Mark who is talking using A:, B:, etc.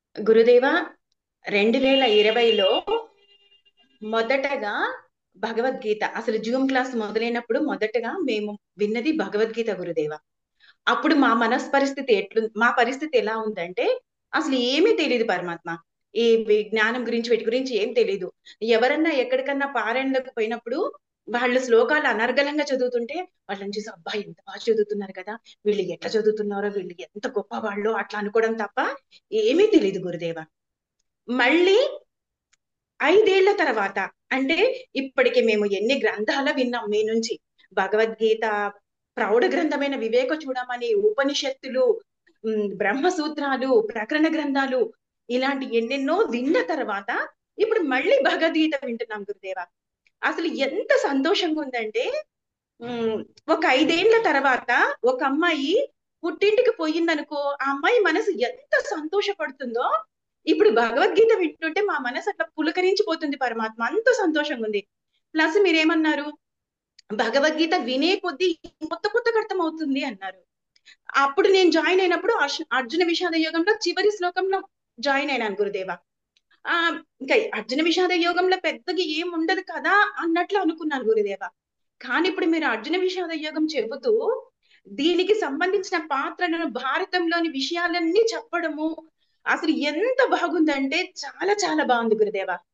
A: గురుదేవ రెండు వేల ఇరవైలో మొదటగా భగవద్గీత అసలు జూమ్ క్లాస్ మొదలైనప్పుడు మొదటగా మేము విన్నది భగవద్గీత గురుదేవ అప్పుడు మా మనస్ పరిస్థితి ఎట్లు మా పరిస్థితి ఎలా ఉందంటే అసలు ఏమీ తెలియదు పరమాత్మ ఈ వి- జ్ఞానం గురించి వీటి గురించి ఏం తెలియదు ఎవరన్నా ఎక్కడికన్నా పారాయణలకు పోయినప్పుడు వాళ్ళు శ్లోకాలు అనర్గళంగా చదువుతుంటే వాళ్ళని చూసి అబ్బా ఎంత బాగా చదువుతున్నారు కదా వీళ్ళు ఎట్లా చదువుతున్నారో వీళ్ళు ఎంత గొప్ప వాళ్ళు అట్లా అనుకోవడం తప్ప ఏమీ తెలియదు గురుదేవ మళ్ళీ ఐదేళ్ల తర్వాత అంటే ఇప్పటికి మేము ఎన్ని గ్రంథాలు విన్నాం మీ నుంచి భగవద్గీత ప్రౌఢ గ్రంథమైన వివేక చూడమని ఉపనిషత్తులు ఉమ్, బ్రహ్మసూత్రాలు ప్రకరణ గ్రంథాలు ఇలాంటి ఎన్నెన్నో విన్న తర్వాత ఇప్పుడు మళ్ళీ భగవద్గీత వింటున్నాం గురుదేవ అసలు ఎంత సంతోషంగా ఉందంటే ఉమ్, ఒక ఐదేళ్ల తర్వాత ఒక అమ్మాయి పుట్టింటికి పోయిందనుకో ఆ అమ్మాయి మనసు ఎంత సంతోషపడుతుందో ఇప్పుడు భగవద్గీత వింటుంటే మా మనసు అట్లా పులకరించిపోతుంది పరమాత్మ అంత సంతోషంగా ఉంది ప్లస్ మీరేమన్నారు భగవద్గీత వినే కొద్దీ కొత్త కొత్తగా అర్థం అవుతుంది అన్నారు అప్పుడు నేను జాయిన్ అయినప్పుడు అర్జు- అర్జున విషాద యోగంలో చివరి శ్లోకంలో జాయిన్ అయినాను గురుదేవ ఆ ఇంకా అర్జున విషాద యోగంలో పెద్దగా ఏం ఉండదు కదా అన్నట్లు అనుకున్నాను గురుదేవ కానీ ఇప్పుడు మీరు అర్జున విషాద యోగం చెబుతూ దీనికి సంబంధించిన పాత్రలను భారతంలోని విషయాలన్నీ చెప్పడము అసలు ఎంత బాగుందంటే చాలా చాలా బాగుంది గురుదేవ